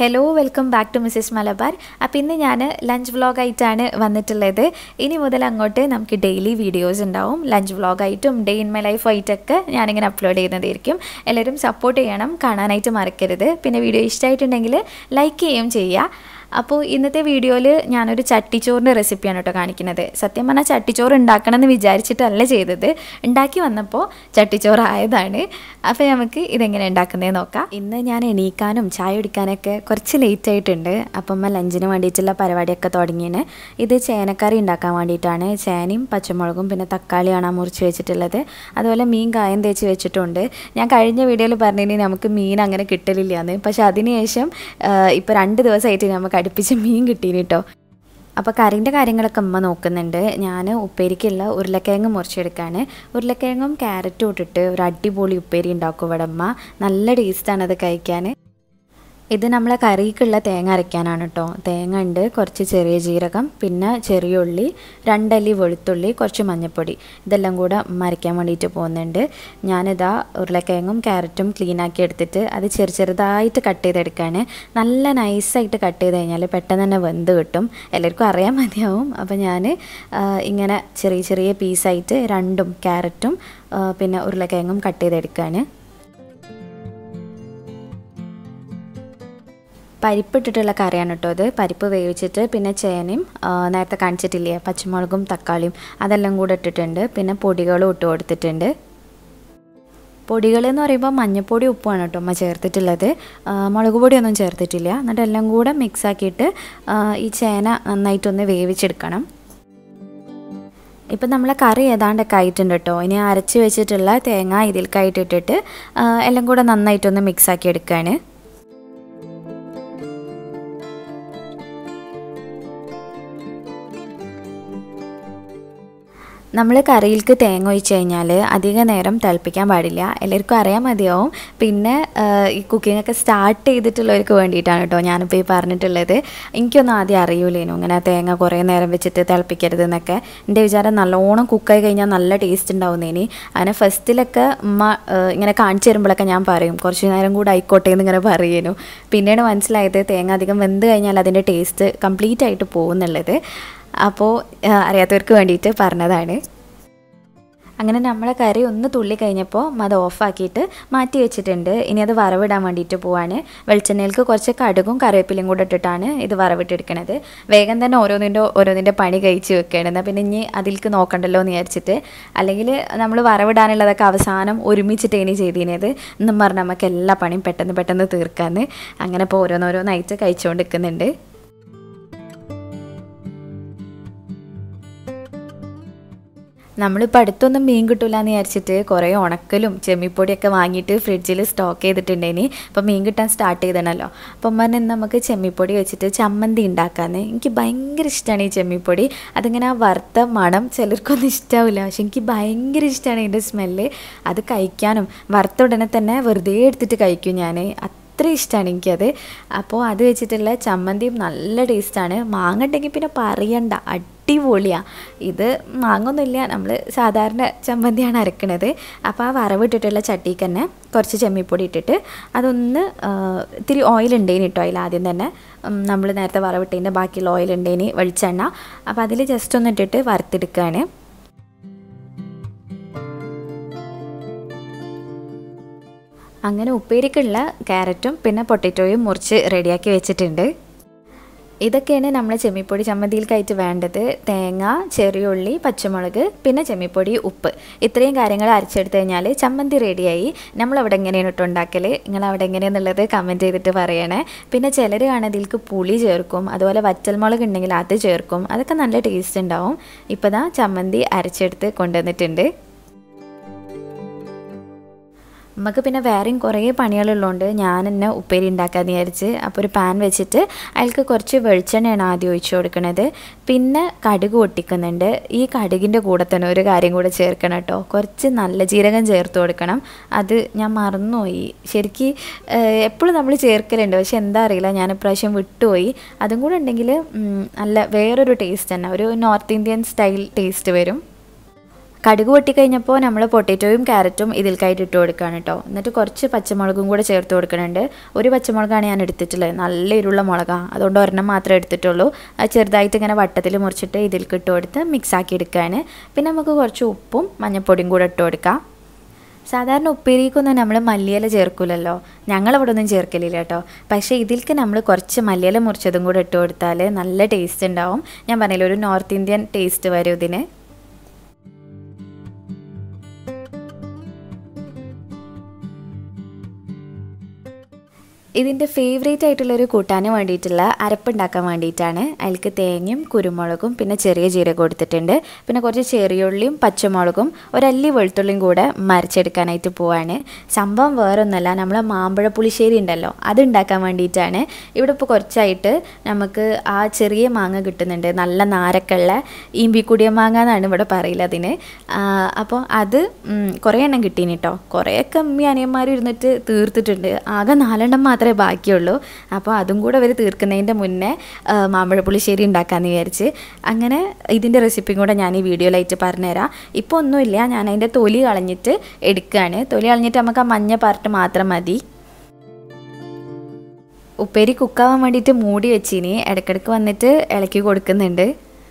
hello welcome back to Mrs Malabar അപ്പോൾ ഇന്ന് ഞാൻ ലഞ്ച് വ്ളോഗായിട്ടാണ് വന്നിട്ടുള്ളത് ഇനി മുതൽ അങ്ങോട്ട് നമുക്ക് ഡെയിലി വീഡിയോസ് ഉണ്ടാവും ലഞ്ച് വ്ളോഗായിട്ടും ഡേ ഇൻ മൈ ലൈഫ് ആയിട്ടൊക്കെ ഞാനിങ്ങനെ അപ്ലോഡ് ചെയ്യുന്നതായിരിക്കും എല്ലാവരും സപ്പോർട്ട് ചെയ്യണം കാണാനായിട്ട് മറക്കരുത് പിന്നെ വീഡിയോ ഇഷ്ടമായിട്ടുണ്ടെങ്കിൽ ലൈക്ക് ചെയ്യുകയും ചെയ്യുക അപ്പോൾ ഇന്നത്തെ വീഡിയോയിൽ ഞാനൊരു ചട്ടിച്ചോറിൻ്റെ റെസിപ്പിയാണ് കേട്ടോ കാണിക്കുന്നത് സത്യം പറഞ്ഞാൽ ചട്ടിച്ചോറ് ഉണ്ടാക്കണമെന്ന് വിചാരിച്ചിട്ടല്ല ചെയ്തത് ഉണ്ടാക്കി വന്നപ്പോൾ ചട്ടിച്ചോറ് ആയതാണ് അപ്പോൾ നമുക്ക് ഇതെങ്ങനെ ഉണ്ടാക്കുന്നതെന്ന് നോക്കാം ഇന്ന് ഞാൻ എണീക്കാനും ചായ കുടിക്കാനൊക്കെ കുറച്ച് ലേറ്റ് ആയിട്ടുണ്ട് അപ്പം അമ്മ ലഞ്ചിന് വേണ്ടിയിട്ടുള്ള പരിപാടിയൊക്കെ തുടങ്ങിയാണ് ഇത് ചേനക്കറി ഉണ്ടാക്കാൻ വേണ്ടിയിട്ടാണ് ചേനയും പച്ചമുളകും പിന്നെ തക്കാളിയാണ് ആ മുറിച്ച് വെച്ചിട്ടുള്ളത് അതുപോലെ മീൻ കായം തേച്ച് വെച്ചിട്ടുണ്ട് ഞാൻ കഴിഞ്ഞ വീഡിയോയിൽ പറഞ്ഞിനി നമുക്ക് മീൻ അങ്ങനെ കിട്ടലില്ലാന്ന് പക്ഷെ അതിനുശേഷം ഇപ്പോൾ രണ്ട് ദിവസമായിട്ട് നമുക്ക് അടുപ്പിച്ച് മീൻ കിട്ടീന് കേട്ടോ അപ്പോൾ കറിൻ്റെ കാര്യങ്ങളൊക്കെ അമ്മ നോക്കുന്നുണ്ട് ഞാൻ ഉപ്പേരിക്കുള്ള ഉരുളക്കിഴങ്ങ് മുറിച്ചെടുക്കുകയാണ് ഉരുളക്കിഴങ്ങും ക്യാരറ്റും ഇട്ടിട്ട് ഒരു അടിപൊളി ഉപ്പേരി ഉണ്ടാക്കും ഇവിടെ അമ്മ നല്ല ടേസ്റ്റാണ് അത് കഴിക്കാൻ ഇത് നമ്മളെ കറിക്കുള്ള തേങ്ങ അരയ്ക്കാനാണ് കേട്ടോ തേങ്ങ ഉണ്ട് കുറച്ച് ചെറിയ ജീരകം പിന്നെ ചെറിയ ഉള്ളി രണ്ടല്ലി വെളുത്തുള്ളി കുറച്ച് മഞ്ഞൾപ്പൊടി ഇതെല്ലാം കൂടെ മരയ്ക്കാൻ വേണ്ടിയിട്ട് പോകുന്നുണ്ട് ഞാനിതാ ഉരുളക്കിഴങ്ങും ക്യാരറ്റും ക്ലീൻ ആക്കി എടുത്തിട്ട് അത് ചെറു ചെറുതായിട്ട് കട്ട് ചെയ്തെടുക്കുകയാണ് നല്ല നൈസായിട്ട് കട്ട് ചെയ്ത് കഴിഞ്ഞാൽ പെട്ടെന്ന് തന്നെ വെന്ത് കിട്ടും എല്ലാവർക്കും അറിയാൻ മതിയാവും അപ്പോൾ ഞാൻ ഇങ്ങനെ ചെറിയ ചെറിയ പീസായിട്ട് രണ്ടും ക്യാരറ്റും പിന്നെ ഉരുളക്കിഴങ്ങും കട്ട് ചെയ്തെടുക്കുകയാണ് പരിപ്പിട്ടിട്ടുള്ള കറിയാണ് കേട്ടോ അത് പരിപ്പ് വേവിച്ചിട്ട് പിന്നെ ചേനയും നേരത്തെ കാണിച്ചിട്ടില്ലേ പച്ചമുളകും തക്കാളിയും അതെല്ലാം കൂടെ ഇട്ടിട്ടുണ്ട് പിന്നെ പൊടികളും ഇട്ട് കൊടുത്തിട്ടുണ്ട് പൊടികൾ എന്ന് പറയുമ്പോൾ മഞ്ഞൾപ്പൊടി ഉപ്പുമാണ് കേട്ടോ അമ്മ ചേർത്തിട്ടുള്ളത് മുളക് പൊടിയൊന്നും ചേർത്തിട്ടില്ല എന്നിട്ട് എല്ലാം കൂടെ മിക്സ് ആക്കിയിട്ട് ഈ ചേന നന്നായിട്ടൊന്ന് വേവിച്ചെടുക്കണം ഇപ്പം നമ്മളെ കറി ഏതാണ്ടൊക്കെ ആയിട്ടുണ്ട് കേട്ടോ ഇനി അരച്ച് വെച്ചിട്ടുള്ള തേങ്ങ ഇതിൽക്കായിട്ടിട്ടിട്ട് എല്ലാം കൂടെ നന്നായിട്ടൊന്ന് മിക്സ് ആക്കി എടുക്കുകയാണ് നമ്മൾ കറിയിലേക്ക് തേങ്ങ ഒഴിച്ച് കഴിഞ്ഞാൽ അധിക നേരം തിളപ്പിക്കാൻ പാടില്ല എല്ലാവർക്കും അറിയാൻ മതിയാവും പിന്നെ ഈ കുക്കിംഗ് ഒക്കെ സ്റ്റാർട്ട് ചെയ്തിട്ടുള്ളവർക്ക് വേണ്ടിയിട്ടാണ് കേട്ടോ ഞാനിപ്പോൾ ഈ പറഞ്ഞിട്ടുള്ളത് എനിക്കൊന്നും ആദ്യം അറിയൂലേനു ഇങ്ങനെ തേങ്ങ കുറേ നേരം വെച്ചിട്ട് തിളപ്പിക്കരുത് എന്നൊക്കെ എൻ്റെ വിചാരം നല്ലോണം കുക്കായി കഴിഞ്ഞാൽ നല്ല ടേസ്റ്റ് ഉണ്ടാവുന്നേനി അങ്ങനെ ഫസ്റ്റിലൊക്കെ ഉമ്മ ഇങ്ങനെ കാണിച്ചു തരുമ്പോഴൊക്കെ ഞാൻ പറയും കുറച്ച് നേരം കൂടെ ആയിക്കോട്ടെ എന്ന് ഇങ്ങനെ പറയുന്നു പിന്നീട് മനസ്സിലായത് തേങ്ങ അധികം വെന്ത് കഴിഞ്ഞാൽ അതിൻ്റെ ടേസ്റ്റ് കംപ്ലീറ്റ് ആയിട്ട് പോകുന്നുള്ളത് അപ്പോൾ അറിയാത്തവർക്ക് വേണ്ടിയിട്ട് പറഞ്ഞതാണ് അങ്ങനെ നമ്മളെ കറി ഒന്ന് തുള്ളി കഴിഞ്ഞപ്പോൾ അത് ഓഫാക്കിയിട്ട് മാറ്റി വെച്ചിട്ടുണ്ട് ഇനി അത് വറവിടാൻ വേണ്ടിയിട്ട് പോവാണ് വെളിച്ചെണ്ണയിലേക്ക് കുറച്ച് കടുകും കറിവേപ്പിലയും കൂടെ ഇട്ടിട്ടാണ് ഇത് വറവിട്ടെടുക്കണത് വേഗം തന്നെ ഓരോന്നിൻ്റെ ഓരോന്നിൻ്റെ പണി കഴിച്ച് വെക്കുകയാണ് പിന്നെ ഇനി അതിലേക്ക് നോക്കണ്ടല്ലോ എന്ന് വിചാരിച്ചിട്ട് അല്ലെങ്കിൽ നമ്മൾ വറവിടാനുള്ളതൊക്കെ അവസാനം ഒരുമിച്ചിട്ട് ഇനി ചെയ്തിരുന്നത് എന്നും പറഞ്ഞാൽ നമുക്ക് എല്ലാ പണിയും പെട്ടെന്ന് പെട്ടെന്ന് തീർക്കാമെന്ന് അങ്ങനെ ഇപ്പോൾ ഓരോന്നോരോന്നായിട്ട് കഴിച്ചുകൊണ്ട് നിൽക്കുന്നുണ്ട് നമ്മളിപ്പോൾ അടുത്തൊന്നും മീൻ കിട്ടില്ല എന്ന് വിചാരിച്ചിട്ട് കുറേ ഉണക്കലും ചെമ്മിപ്പൊടിയൊക്കെ വാങ്ങിയിട്ട് ഫ്രിഡ്ജിൽ സ്റ്റോക്ക് ചെയ്തിട്ടുണ്ടേനി അപ്പോൾ മീൻ കിട്ടാൻ സ്റ്റാർട്ട് ചെയ്തണല്ലോ അപ്പം പറഞ്ഞാൽ നമുക്ക് ചെമ്മിപ്പൊടി വെച്ചിട്ട് ചമ്മന്തി ഉണ്ടാക്കാമെന്ന് എനിക്ക് ഭയങ്കര ഇഷ്ടമാണ് ഈ ചെമ്മിപ്പൊടി അതിങ്ങനെ ആ വറുത്ത മണം ചിലർക്കൊന്നും ഇഷ്ടാവില്ല പക്ഷെ എനിക്ക് ഭയങ്കര ഇഷ്ടമാണ് ഇതിൻ്റെ സ്മെല്ല് അത് കഴിക്കാനും വറുത്ത ഉടനെ തന്നെ വെറുതെ എടുത്തിട്ട് കഴിക്കും ഞാൻ അത്ര ഇഷ്ടമാണ് എനിക്കത് അപ്പോൾ അത് വെച്ചിട്ടുള്ള ചമ്മന്തിയും നല്ല ടേസ്റ്റാണ് മാങ്ങ ഉണ്ടെങ്കിൽ പിന്നെ പറയണ്ട അടിപൊളിയാണ് ഇത് മാങ്ങൊന്നുമില്ല നമ്മൾ സാധാരണ ചമ്മന്തിയാണ് അരക്കണത് അപ്പോൾ ആ വറവിട്ടിട്ടുള്ള ചട്ടിക്ക് തന്നെ കുറച്ച് ചെമ്മിപ്പൊടി ഇട്ടിട്ട് അതൊന്ന് ഇത്തിരി ഓയിൽ ഉണ്ടേനി കേട്ടോ അതിൽ ആദ്യം തന്നെ നമ്മൾ നേരത്തെ വറവിട്ടതിൻ്റെ ബാക്കിയുള്ള ഓയിൽ ഉണ്ടേനി വെളിച്ചെണ്ണ അപ്പോൾ അതിൽ ജസ്റ്റ് ഒന്ന് ഇട്ടിട്ട് വറുത്തെടുക്കുകയാണ് അങ്ങനെ ഉപ്പേരിക്കുള്ള ക്യാരറ്റും പിന്നെ പൊട്ടറ്റോയും മുറിച്ച് റെഡിയാക്കി വെച്ചിട്ടുണ്ട് ഇതൊക്കെയാണ് നമ്മൾ ചെമ്മിപ്പൊടി ചമ്മന്തിയിൽക്കായിട്ട് വേണ്ടത് തേങ്ങ ചെറിയുള്ളി പച്ചമുളക് പിന്നെ ചെമ്മിപ്പൊടി ഉപ്പ് ഇത്രയും കാര്യങ്ങൾ അരച്ചെടുത്ത് കഴിഞ്ഞാൽ ചമ്മന്തി റെഡിയായി നമ്മളവിടെ എങ്ങനെയാണ് ഇട്ട് ഉണ്ടാക്കൽ നിങ്ങൾ അവിടെ എങ്ങനെയാണെന്നുള്ളത് കമൻറ്റ് ചെയ്തിട്ട് പറയണേ പിന്നെ ചിലർ കാണതിൽക്ക് പുളി ചേർക്കും അതുപോലെ വറ്റൽമുളക് ഉണ്ടെങ്കിൽ അത് ചേർക്കും അതൊക്കെ നല്ല ടേസ്റ്റ് ഉണ്ടാവും ഇപ്പോൾ ദാ ചമ്മന്തി അരച്ചെടുത്ത് കൊണ്ടുവന്നിട്ടുണ്ട് നമുക്ക് പിന്നെ വേറെയും കുറേ പണികളുള്ളതുകൊണ്ട് ഞാൻ തന്നെ ഉപ്പേരി ഉണ്ടാക്കാമെന്ന് വിചാരിച്ച് അപ്പോൾ ഒരു പാൻ വെച്ചിട്ട് അതിലേക്ക് കുറച്ച് വെളിച്ചെണ്ണയാണ് ആദ്യം ഒഴിച്ചു കൊടുക്കുന്നത് പിന്നെ കടുക് പൊട്ടിക്കുന്നുണ്ട് ഈ കടുകിൻ്റെ കൂടെ തന്നെ ഒരു കാര്യം കൂടെ ചേർക്കണം കേട്ടോ കുറച്ച് നല്ല ജീരകം ചേർത്ത് കൊടുക്കണം അത് ഞാൻ മറന്നുപോയി ശരിക്കും എപ്പോഴും നമ്മൾ ചേർക്കലുണ്ട് പക്ഷെ എന്താ അറിയില്ല ഞാൻ ഇപ്രാവശ്യം വിട്ടുപോയി അതും കൂടെ ഉണ്ടെങ്കിൽ നല്ല വേറൊരു ടേസ്റ്റ് തന്നെ ഒരു നോർത്ത് ഇന്ത്യൻ സ്റ്റൈൽ ടേസ്റ്റ് വരും കടുക് പൊട്ടിക്കഴിഞ്ഞപ്പോൾ നമ്മൾ പൊട്ടറ്റോയും ക്യാരറ്റും ഇതിൽക്കായിട്ട് ഇട്ട് കൊടുക്കുകയാണ് കേട്ടോ എന്നിട്ട് കുറച്ച് പച്ചമുളകും കൂടെ ചേർത്ത് കൊടുക്കുന്നുണ്ട് ഒരു പച്ചമുളകാണ് ഞാൻ എടുത്തിട്ടുള്ളത് നല്ല എരിവുള്ള മുളകാണ് അതുകൊണ്ട് ഒരെണ്ണം മാത്രമേ എടുത്തിട്ടുള്ളൂ അത് ചെറുതായിട്ട് ഇങ്ങനെ വട്ടത്തിൽ മുറിച്ചിട്ട് ഇതിൽക്ക് ഇട്ട് കൊടുത്ത് മിക്സ് ആക്കി എടുക്കുകയാണ് പിന്നെ നമുക്ക് കുറച്ച് ഉപ്പും മഞ്ഞൾപ്പൊടിയും കൂടെ ഇട്ട് കൊടുക്കാം സാധാരണ ഉപ്പേരിക്കൊന്നും നമ്മൾ മല്ലിയില ചേർക്കില്ലല്ലോ ഞങ്ങളിവിടെ ഒന്നും ചേർക്കലില്ല കേട്ടോ പക്ഷേ ഇതിൽക്ക് നമ്മൾ കുറച്ച് മല്ലിയില മുറിച്ചതും കൂടെ ഇട്ട് കൊടുത്താൽ നല്ല ടേസ്റ്റ് ഉണ്ടാവും ഞാൻ പറഞ്ഞില്ല ഒരു നോർത്ത് ഇന്ത്യൻ ടേസ്റ്റ് വരും ഇതിന് ഇതിൻ്റെ ഫേവറേറ്റ് ആയിട്ടുള്ളൊരു കൂട്ടാന് വേണ്ടിയിട്ടുള്ള അരപ്പുണ്ടാക്കാൻ വേണ്ടിയിട്ടാണ് അതിലേക്ക് തേങ്ങയും കുരുമുളകും പിന്നെ ചെറിയ ജീരകം എടുത്തിട്ടുണ്ട് പിന്നെ കുറച്ച് ചെറിയുള്ളിയും പച്ചമുളകും ഒരല്ലി വെളുത്തുള്ളിയും കൂടെ മരച്ചെടുക്കാനായിട്ട് പോവാണ് സംഭവം വേറൊന്നല്ല നമ്മൾ മാമ്പഴ പുളിശ്ശേരി ഉണ്ടല്ലോ അത് ഉണ്ടാക്കാൻ വേണ്ടിയിട്ടാണ് ഇവിടെ ഇപ്പോൾ കുറച്ചായിട്ട് നമുക്ക് ആ ചെറിയ മാങ്ങ കിട്ടുന്നുണ്ട് നല്ല നാരക്കുള്ള ഈമ്പിക്കുടിയ മാങ്ങ എന്നാണ് ഇവിടെ പറയില്ല അതിന് അപ്പോൾ അത് കുറേ എണ്ണം കിട്ടീനി കേട്ടോ കുറേയൊക്കെ അമ്മി അനിയന്മാർ ഇരുന്നിട്ട് തീർത്തിട്ടുണ്ട് ആകെ നാലെണ്ണം മാത്രമേ ബാക്കിയുള്ളൂ അപ്പോൾ അതും കൂടെ അവർ തീർക്കുന്നതിൻ്റെ മുന്നേ മാമ്പഴ പുളിശ്ശേരി ഉണ്ടാക്കാമെന്ന് വിചാരിച്ച് അങ്ങനെ ഇതിൻ്റെ റെസിപ്പിയും കൂടെ ഞാൻ ഈ വീഡിയോയിലായിട്ട് പറഞ്ഞുതരാം ഇപ്പോൾ ഒന്നുമില്ല ഞാൻ അതിൻ്റെ തൊലി കളഞ്ഞിട്ട് എടുക്കുകയാണ് തൊലി കളഞ്ഞിട്ട് നമുക്ക് ആ മഞ്ഞ പാർട്ട് മാത്രം മതി ഉപ്പേരി കുക്കാവാൻ വേണ്ടിയിട്ട് മൂടി വെച്ചിനി ഇടയ്ക്കിടയ്ക്ക് വന്നിട്ട് ഇളക്കി കൊടുക്കുന്നുണ്ട്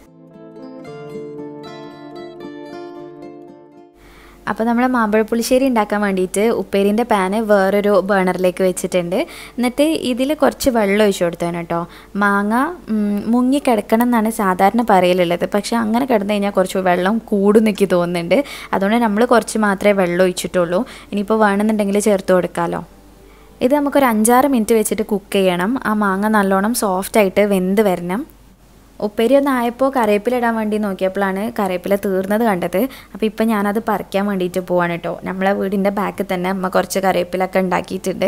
അപ്പോൾ നമ്മൾ മാമ്പഴപ്പുളിശ്ശേരി ഉണ്ടാക്കാൻ വേണ്ടിയിട്ട് ഉപ്പേരിൻ്റെ പാന് വേറൊരു ബേണറിലേക്ക് വെച്ചിട്ടുണ്ട് എന്നിട്ട് ഇതിൽ കുറച്ച് വെള്ളം ഒഴിച്ചു കൊടുത്തേനെ കേട്ടോ മാങ്ങ മുങ്ങി കിടക്കണം എന്നാണ് സാധാരണ പറയലുള്ളത് പക്ഷേ അങ്ങനെ കിടന്നു കഴിഞ്ഞാൽ കുറച്ച് വെള്ളം കൂടും എനിക്ക് തോന്നുന്നുണ്ട് അതുകൊണ്ട് നമ്മൾ കുറച്ച് മാത്രമേ വെള്ളം ഒഴിച്ചിട്ടുള്ളൂ ഇനിയിപ്പോൾ വേണമെന്നുണ്ടെങ്കിൽ ചേർത്ത് കൊടുക്കാമല്ലോ ഇത് നമുക്കൊരു അഞ്ചാറ് മിനിറ്റ് വെച്ചിട്ട് കുക്ക് ചെയ്യണം ആ മാങ്ങ നല്ലോണം സോഫ്റ്റായിട്ട് വെന്ത് വരണം ഉപ്പേരി ഒന്ന് ആയപ്പോൾ കറിവേപ്പില ഇടാൻ വേണ്ടി നോക്കിയപ്പോഴാണ് കറിവേപ്പില തീർന്നത് കണ്ടത് അപ്പോൾ ഇപ്പം ഞാനത് പറിക്കാൻ വേണ്ടിയിട്ട് പോവാണ് കേട്ടോ നമ്മളെ വീടിൻ്റെ ബാക്കിൽ തന്നെ അമ്മ കുറച്ച് കറിവേപ്പിലൊക്കെ ഉണ്ടാക്കിയിട്ടുണ്ട്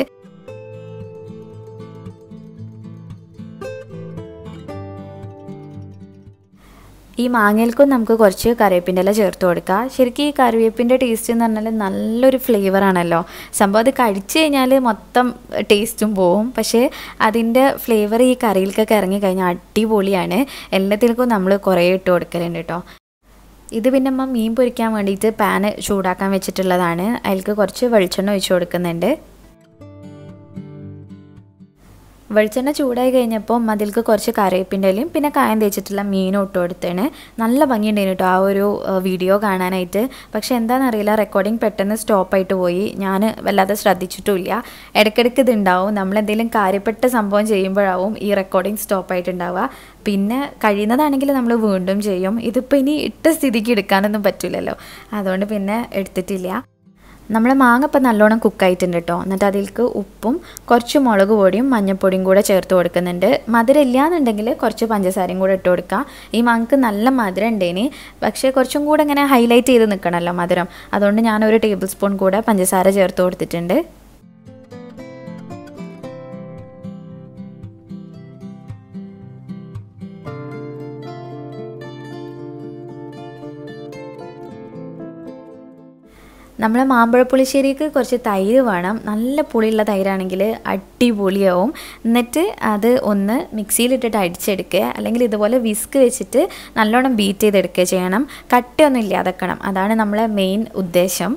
ഈ മാങ്ങയിൽക്കും നമുക്ക് കുറച്ച് കറിവേപ്പിൻ്റെ ഇല ചേർത്ത് കൊടുക്കാം ശരിക്കും ഈ കറിവേപ്പിൻ്റെ ടേസ്റ്റ് എന്ന് പറഞ്ഞാൽ നല്ലൊരു ഫ്ലേവർ ആണല്ലോ സംഭവം അത് കഴിച്ചു കഴിഞ്ഞാൽ മൊത്തം ടേസ്റ്റും പോവും പക്ഷേ അതിൻ്റെ ഫ്ലേവർ ഈ കറിയിലേക്കൊക്കെ ഇറങ്ങി കഴിഞ്ഞാൽ അടിപൊളിയാണ് എല്ലാത്തിലേക്കും നമ്മൾ കുറേ ഇട്ട് കൊടുക്കലുണ്ട് കേട്ടോ ഇത് പിന്നെ അമ്മ മീൻ പൊരിക്കാൻ വേണ്ടിയിട്ട് പാന് ചൂടാക്കാൻ വെച്ചിട്ടുള്ളതാണ് അതിലേക്ക് കുറച്ച് വെളിച്ചെണ്ണ ഒഴിച്ച് കൊടുക്കുന്നുണ്ട് വെളിച്ചെണ്ണ ചൂടായി കഴിഞ്ഞപ്പോൾ അതിലേക്ക് കുറച്ച് കറിവേപ്പിൻ്റെ ഇലയും പിന്നെ കായം തേച്ചിട്ടുള്ള മീനും ഇട്ട് കൊടുത്തേണ് നല്ല ഭംഗിയുണ്ടായിരുന്നു കേട്ടോ ആ ഒരു വീഡിയോ കാണാനായിട്ട് പക്ഷേ എന്താണെന്നറിയില്ല റെക്കോർഡിങ് പെട്ടെന്ന് സ്റ്റോപ്പായിട്ട് പോയി ഞാൻ വല്ലാതെ ശ്രദ്ധിച്ചിട്ടുമില്ല ഇടയ്ക്കിടയ്ക്ക് ഇതുണ്ടാവും നമ്മൾ എന്തെങ്കിലും കാര്യപ്പെട്ട സംഭവം ചെയ്യുമ്പോഴാവും ഈ റെക്കോർഡിങ് സ്റ്റോപ്പായിട്ടുണ്ടാവുക പിന്നെ കഴിയുന്നതാണെങ്കിൽ നമ്മൾ വീണ്ടും ചെയ്യും ഇതിപ്പോൾ ഇനി ഇട്ട സ്ഥിതിക്ക് എടുക്കാനൊന്നും പറ്റില്ലല്ലോ അതുകൊണ്ട് പിന്നെ എടുത്തിട്ടില്ല നമ്മൾ മാങ്ങ ഇപ്പം നല്ലോണം കുക്കായിട്ടുണ്ട് കേട്ടോ എന്നിട്ട് അതിലേക്ക് ഉപ്പും കുറച്ച് മുളക് പൊടിയും മഞ്ഞൾപ്പൊടിയും കൂടെ ചേർത്ത് കൊടുക്കുന്നുണ്ട് മധുരം ഇല്ലയെന്നുണ്ടെങ്കിൽ കുറച്ച് പഞ്ചസാരയും കൂടെ ഇട്ട് കൊടുക്കുക ഈ മാങ്ങക്ക് നല്ല മധുരം ഉണ്ടേനി പക്ഷേ കുറച്ചും കൂടെ ഇങ്ങനെ ഹൈലൈറ്റ് ചെയ്ത് നിൽക്കണമല്ലോ മധുരം അതുകൊണ്ട് ഞാൻ ഒരു ടേബിൾ സ്പൂൺ കൂടെ പഞ്ചസാര ചേർത്ത് കൊടുത്തിട്ടുണ്ട് നമ്മൾ മാമ്പഴപ്പുളിശ്ശേരിക്ക് കുറച്ച് തൈര് വേണം നല്ല പുളിയുള്ള തൈരാണെങ്കിൽ അടിപൊളിയാവും എന്നിട്ട് അത് ഒന്ന് മിക്സിയിലിട്ടിട്ട് അടിച്ചെടുക്കുക അല്ലെങ്കിൽ ഇതുപോലെ വിസ്ക് വെച്ചിട്ട് നല്ലോണം ബീറ്റ് ചെയ്തെടുക്കുക ചെയ്യണം കട്ടയൊന്നും ഇല്ലാതെക്കണം അതാണ് നമ്മളെ മെയിൻ ഉദ്ദേശം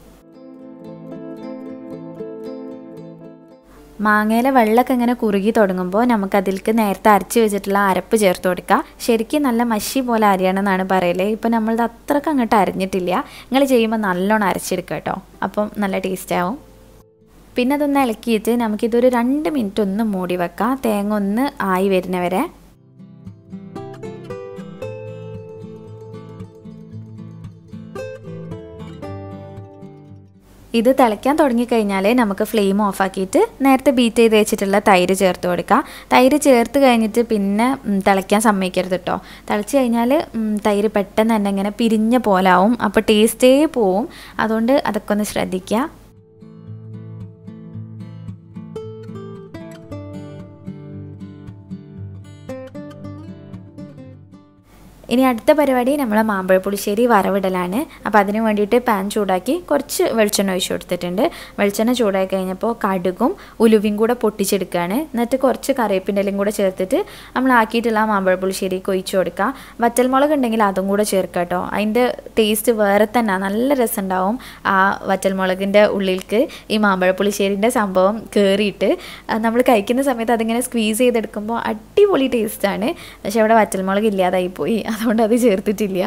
മാങ്ങയിലെ വെള്ളമൊക്കെ ഇങ്ങനെ കുറുകി തുടങ്ങുമ്പോൾ നമുക്ക് അതിലേക്ക് നേരത്തെ അരച്ച് വെച്ചിട്ടുള്ള അരപ്പ് ചേർത്ത് കൊടുക്കുക ശരിക്കും നല്ല മഷി പോലെ അരിയണം എന്നാണ് പറയല് ഇപ്പം നമ്മളത് അത്രക്ക് അങ്ങോട്ട് അരിഞ്ഞിട്ടില്ല നിങ്ങൾ ചെയ്യുമ്പോൾ നല്ലോണം അരച്ചെടുക്കുക കേട്ടോ അപ്പം നല്ല ടേസ്റ്റ് ആവും പിന്നെ അതൊന്ന് ഇളക്കിയിട്ട് നമുക്കിതൊരു രണ്ട് മിനിറ്റ് ഒന്ന് മൂടി വെക്കാം തേങ്ങ ഒന്ന് ആയി വരുന്നവരെ ഇത് തിളയ്ക്കാൻ തുടങ്ങിക്കഴിഞ്ഞാൽ നമുക്ക് ഫ്ലെയിം ഓഫാക്കിയിട്ട് നേരത്തെ ബീറ്റ് ചെയ്ത് വെച്ചിട്ടുള്ള തൈര് ചേർത്ത് കൊടുക്കുക തൈര് ചേർത്ത് കഴിഞ്ഞിട്ട് പിന്നെ തിളയ്ക്കാൻ സമ്മതിക്കരുത് കേട്ടോ തിളച്ച് കഴിഞ്ഞാൽ തൈര് പെട്ടെന്ന് തന്നെ ഇങ്ങനെ പിരിഞ്ഞ പോലാവും അപ്പോൾ ടേസ്റ്റേ പോവും അതുകൊണ്ട് അതൊക്കെ ഒന്ന് ശ്രദ്ധിക്കുക ഇനി അടുത്ത പരിപാടി നമ്മൾ മാമ്പഴ പുളിശ്ശേരി വറവിടലാണ് അപ്പോൾ അതിന് വേണ്ടിയിട്ട് പാൻ ചൂടാക്കി കുറച്ച് വെളിച്ചെണ്ണ ഒഴിച്ച് കൊടുത്തിട്ടുണ്ട് വെളിച്ചെണ്ണ ചൂടായി കഴിഞ്ഞപ്പോൾ കടുകും ഉലുവയും കൂടെ പൊട്ടിച്ചെടുക്കുകയാണ് എന്നിട്ട് കുറച്ച് കറിവേപ്പിൻ്റെ ഇലയും കൂടെ ചേർത്തിട്ട് നമ്മൾ ആക്കിയിട്ടുള്ള ആ മാമ്പഴ പുളിശ്ശേരിക്ക് ഒഴിച്ച് കൊടുക്കുക വറ്റൽമുളക് ഉണ്ടെങ്കിൽ അതും കൂടെ ചേർക്കുക കേട്ടോ അതിൻ്റെ ടേസ്റ്റ് വേറെ തന്നെ നല്ല രസമുണ്ടാവും ആ വറ്റൽമുളകിൻ്റെ ഉള്ളിലേക്ക് ഈ മാമ്പഴ പുളിശ്ശേരിൻ്റെ സംഭവം കയറിയിട്ട് നമ്മൾ കഴിക്കുന്ന സമയത്ത് അതിങ്ങനെ സ്ക്വീസ് ചെയ്തെടുക്കുമ്പോൾ അടിപൊളി ടേസ്റ്റാണ് പക്ഷേ ഇവിടെ വറ്റൽമുളക് ഇല്ലാതായി പോയി അതുകൊണ്ട് അത് ചേർത്തിട്ടില്ല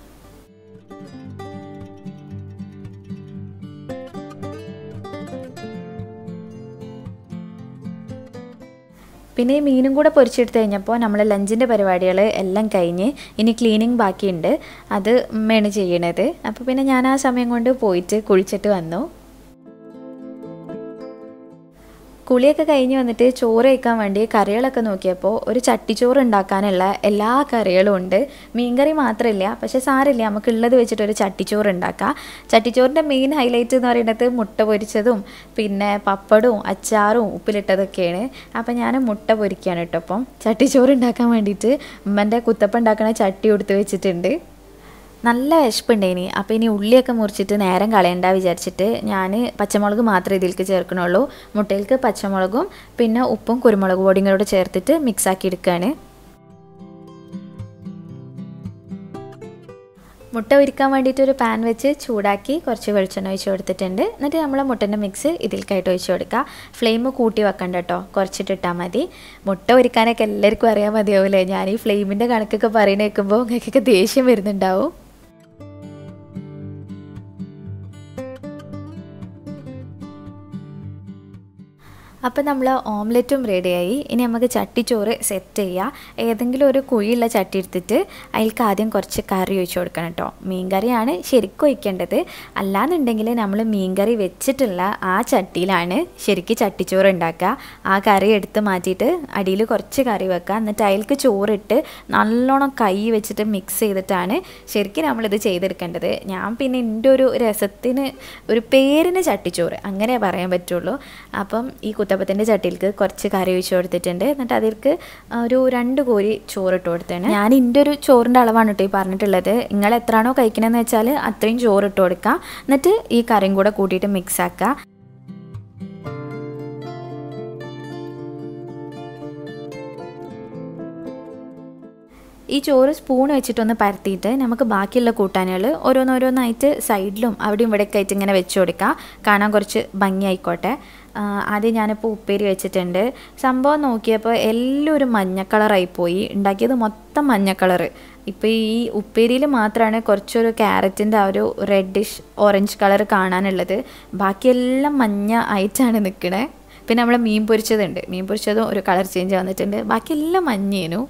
പിന്നെ ഈ മീനും കൂടെ പൊരിച്ചെടുത്ത് കഴിഞ്ഞപ്പോൾ നമ്മൾ ലഞ്ചിൻ്റെ പരിപാടികൾ എല്ലാം കഴിഞ്ഞ് ഇനി ക്ലീനിങ് ബാക്കിയുണ്ട് അത് ഉമ്മയാണ് ചെയ്യണത് അപ്പോൾ പിന്നെ ഞാൻ ആ സമയം കൊണ്ട് പോയിട്ട് കുളിച്ചിട്ട് വന്നു കുളിയൊക്കെ കഴിഞ്ഞ് വന്നിട്ട് ചോറ് കഴിക്കാൻ വേണ്ടി കറികളൊക്കെ നോക്കിയപ്പോൾ ഒരു ചട്ടിച്ചോറ് ഉണ്ടാക്കാനുള്ള എല്ലാ കറികളും ഉണ്ട് മീൻകറി മാത്രമില്ല പക്ഷേ സാരമില്ല നമുക്ക് ഉള്ളത് വെച്ചിട്ട് ഒരു ചട്ടിച്ചോറ് ഉണ്ടാക്കാം ചട്ടിച്ചോറിൻ്റെ മെയിൻ ഹൈലൈറ്റ് എന്ന് പറയുന്നത് മുട്ട പൊരിച്ചതും പിന്നെ പപ്പടവും അച്ചാറും ഉപ്പിലിട്ടതൊക്കെയാണ് അപ്പം ഞാൻ മുട്ട പൊരിക്കുകയാണ് കേട്ടോ അപ്പം ചട്ടിച്ചോറ് ഉണ്ടാക്കാൻ വേണ്ടിയിട്ട് ഉമ്മൻ്റെ കുത്തപ്പം ഉണ്ടാക്കണ ചട്ടി കൊടുത്ത് വെച്ചിട്ടുണ്ട് നല്ല വിശപ്പുണ്ടേനി അപ്പോൾ ഇനി ഉള്ളിയൊക്കെ മുറിച്ചിട്ട് നേരം കളയണ്ട വിചാരിച്ചിട്ട് ഞാൻ പച്ചമുളക് മാത്രമേ ഇതിലേക്ക് ചേർക്കണുള്ളൂ മുട്ടയിലേക്ക് പച്ചമുളകും പിന്നെ ഉപ്പും കുരുമുളക് പൊടിയും കൂടെ ചേർത്തിട്ട് മിക്സാക്കി എടുക്കുകയാണ് മുട്ട ഒരുക്കാൻ വേണ്ടിയിട്ട് ഒരു പാൻ വെച്ച് ചൂടാക്കി കുറച്ച് വെളിച്ചെണ്ണ ഒഴിച്ച് കൊടുത്തിട്ടുണ്ട് എന്നിട്ട് നമ്മൾ മുട്ടൻ്റെ മിക്സ് ഇതിലേക്കായിട്ട് ഒഴിച്ച് കൊടുക്കുക ഫ്ലെയിം കൂട്ടി വെക്കണ്ട കേട്ടോ കുറച്ചിട്ടിട്ടാൽ മതി മുട്ട ഒരുക്കാനൊക്കെ എല്ലാവർക്കും അറിയാൻ മതിയാവില്ലേ ഞാൻ ഈ ഫ്ലെയിമിൻ്റെ കണക്കൊക്കെ പറയുന്ന കേൾക്കുമ്പോൾ നിങ്ങൾക്കൊക്കെ ദേഷ്യം വരുന്നുണ്ടാവും അപ്പോൾ നമ്മൾ ഓംലെറ്റും റെഡിയായി ഇനി നമുക്ക് ചട്ടിച്ചോറ് സെറ്റ് ചെയ്യുക ഏതെങ്കിലും ഒരു കുഴിയുള്ള ചട്ടി എടുത്തിട്ട് അതിലേക്ക് ആദ്യം കുറച്ച് കറി ഒഴിച്ച് കൊടുക്കണം കേട്ടോ മീൻകറിയാണ് ശരിക്കും ഒഴിക്കേണ്ടത് അല്ലാന്നുണ്ടെങ്കിൽ നമ്മൾ മീൻകറി വെച്ചിട്ടുള്ള ആ ചട്ടിയിലാണ് ശരിക്കും ചട്ടിച്ചോറ് ഉണ്ടാക്കുക ആ കറി എടുത്ത് മാറ്റിയിട്ട് അടിയിൽ കുറച്ച് കറി വെക്കുക എന്നിട്ട് അതിലേക്ക് ചോറിട്ട് നല്ലോണം കൈ വെച്ചിട്ട് മിക്സ് ചെയ്തിട്ടാണ് ശരിക്കും നമ്മളിത് ചെയ്തെടുക്കേണ്ടത് ഞാൻ പിന്നെ എൻ്റെ ഒരു രസത്തിന് ഒരു പേരിന് ചട്ടിച്ചോറ് അങ്ങനെ പറയാൻ പറ്റുള്ളൂ അപ്പം ഈ കുത്തപ്പത്തിൻ്റെ ചട്ടിയിലേക്ക് കുറച്ച് കറി ഒഴിച്ച് കൊടുത്തിട്ടുണ്ട് എന്നിട്ട് അതിലേക്ക് ഒരു രണ്ട് കോരി ചോറിട്ട് കൊടുത്തേണ് ഞാൻ എൻ്റെ ഒരു ചോറിൻ്റെ അളവാണ് കേട്ടോ ഈ പറഞ്ഞിട്ടുള്ളത് നിങ്ങൾ എത്രയാണോ കഴിക്കണമെന്ന് വെച്ചാൽ അത്രയും ചോറിട്ട് കൊടുക്കുക എന്നിട്ട് ഈ കറിയും കൂടെ കൂട്ടിയിട്ട് മിക്സ് ആക്കുക ഈ ചോറ് സ്പൂൺ വെച്ചിട്ടൊന്ന് പരത്തിയിട്ട് നമുക്ക് ബാക്കിയുള്ള കൂട്ടാനുകൾ ഓരോന്നോരോന്നായിട്ട് സൈഡിലും അവിടെയും ഇവിടെയൊക്കെ ആയിട്ട് ഇങ്ങനെ വെച്ച് കൊടുക്കുക കാണാൻ കുറച്ച് ഭംഗിയായിക്കോട്ടെ ആദ്യം ഞാനിപ്പോൾ ഉപ്പേരി വെച്ചിട്ടുണ്ട് സംഭവം നോക്കിയപ്പോൾ എല്ലാം ഒരു മഞ്ഞ കളറായി പോയി ഉണ്ടാക്കിയത് മൊത്തം മഞ്ഞ കളറ് ഇപ്പോൾ ഈ ഉപ്പേരിയിൽ മാത്രമാണ് കുറച്ചൊരു ക്യാരറ്റിൻ്റെ ആ ഒരു റെഡിഷ് ഓറഞ്ച് കളർ കാണാനുള്ളത് ബാക്കിയെല്ലാം മഞ്ഞ ആയിട്ടാണ് നിൽക്കണേ പിന്നെ നമ്മൾ മീൻ പൊരിച്ചതുണ്ട് മീൻ പൊരിച്ചതും ഒരു കളർ ചേഞ്ച് വന്നിട്ടുണ്ട് ബാക്കിയെല്ലാം മഞ്ഞേനു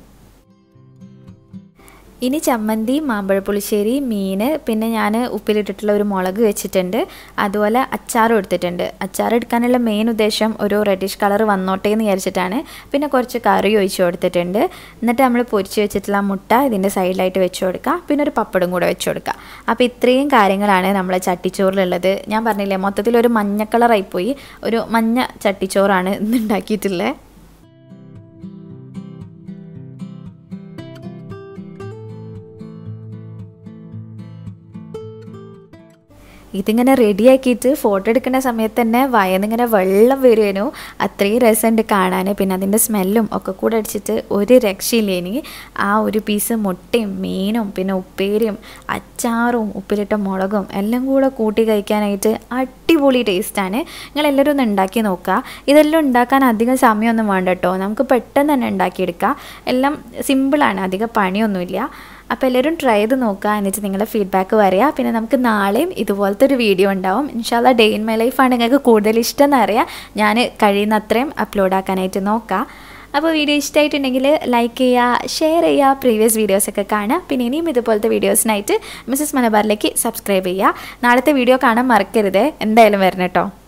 ഇനി ചമ്മന്തി മാമ്പഴപ്പുളിശ്ശേരി മീൻ പിന്നെ ഞാൻ ഉപ്പിലിട്ടിട്ടുള്ള ഒരു മുളക് വെച്ചിട്ടുണ്ട് അതുപോലെ അച്ചാറും എടുത്തിട്ടുണ്ട് അച്ചാർ എടുക്കാനുള്ള മെയിൻ ഉദ്ദേശം ഒരു റെഡിഷ് കളർ വന്നോട്ടെ എന്ന് വിചാരിച്ചിട്ടാണ് പിന്നെ കുറച്ച് കറി ഒഴിച്ച് കൊടുത്തിട്ടുണ്ട് എന്നിട്ട് നമ്മൾ പൊരിച്ച് വെച്ചിട്ടുള്ള മുട്ട ഇതിൻ്റെ സൈഡിലായിട്ട് വെച്ച് കൊടുക്കുക പിന്നെ ഒരു പപ്പടും കൂടെ വെച്ച് കൊടുക്കുക അപ്പോൾ ഇത്രയും കാര്യങ്ങളാണ് നമ്മളെ ചട്ടിച്ചോറിലുള്ളത് ഞാൻ പറഞ്ഞില്ലേ മൊത്തത്തിൽ ഒരു മഞ്ഞ കളറായിപ്പോയി ഒരു മഞ്ഞ ചട്ടിച്ചോറാണ് ഇന്ന് ഉണ്ടാക്കിയിട്ടുള്ളത് ഇതിങ്ങനെ റെഡിയാക്കിയിട്ട് ഫോട്ടോ എടുക്കുന്ന സമയത്ത് തന്നെ വയന്നിങ്ങനെ വെള്ളം വരുവേനു അത്രയും രസമുണ്ട് കാണാൻ പിന്നെ അതിൻ്റെ സ്മെല്ലും ഒക്കെ കൂടെ അടിച്ചിട്ട് ഒരു രക്ഷയില്ലേനി ആ ഒരു പീസ് മുട്ടയും മീനും പിന്നെ ഉപ്പേരിയും അച്ചാറും ഉപ്പിലിട്ട മുളകും എല്ലാം കൂടെ കൂട്ടി കഴിക്കാനായിട്ട് അടിപൊളി ടേസ്റ്റാണ് നിങ്ങളെല്ലാവരും ഒന്ന് ഉണ്ടാക്കി നോക്കുക ഇതെല്ലാം ഉണ്ടാക്കാൻ അധികം സമയമൊന്നും വേണ്ട കേട്ടോ നമുക്ക് പെട്ടെന്ന് തന്നെ ഉണ്ടാക്കിയെടുക്കാം എല്ലാം സിമ്പിളാണ് അധികം പണിയൊന്നുമില്ല അപ്പോൾ എല്ലാവരും ട്രൈ ചെയ്ത് നോക്കുക എന്നിട്ട് നിങ്ങളുടെ ഫീഡ്ബാക്ക് പറയുക പിന്നെ നമുക്ക് നാളെയും ഇതുപോലത്തെ ഒരു വീഡിയോ ഉണ്ടാവും ഇൻഷാല്ല ഡേ ഇൻ മൈ ലൈഫാണ് നിങ്ങൾക്ക് കൂടുതൽ ഇഷ്ടം എന്നറിയാം ഞാൻ കഴിയുന്ന അത്രയും അപ്ലോഡ് ആക്കാനായിട്ട് നോക്കാം അപ്പോൾ വീഡിയോ ഇഷ്ടമായിട്ടുണ്ടെങ്കിൽ ലൈക്ക് ചെയ്യുക ഷെയർ ചെയ്യുക പ്രീവിയസ് വീഡിയോസൊക്കെ കാണുക പിന്നെ ഇനിയും ഇതുപോലത്തെ വീഡിയോസിനായിട്ട് മിസ്സസ് മലബാറിലേക്ക് സബ്സ്ക്രൈബ് ചെയ്യുക നാളത്തെ വീഡിയോ കാണാൻ മറക്കരുത് എന്തായാലും വരണം കേട്ടോ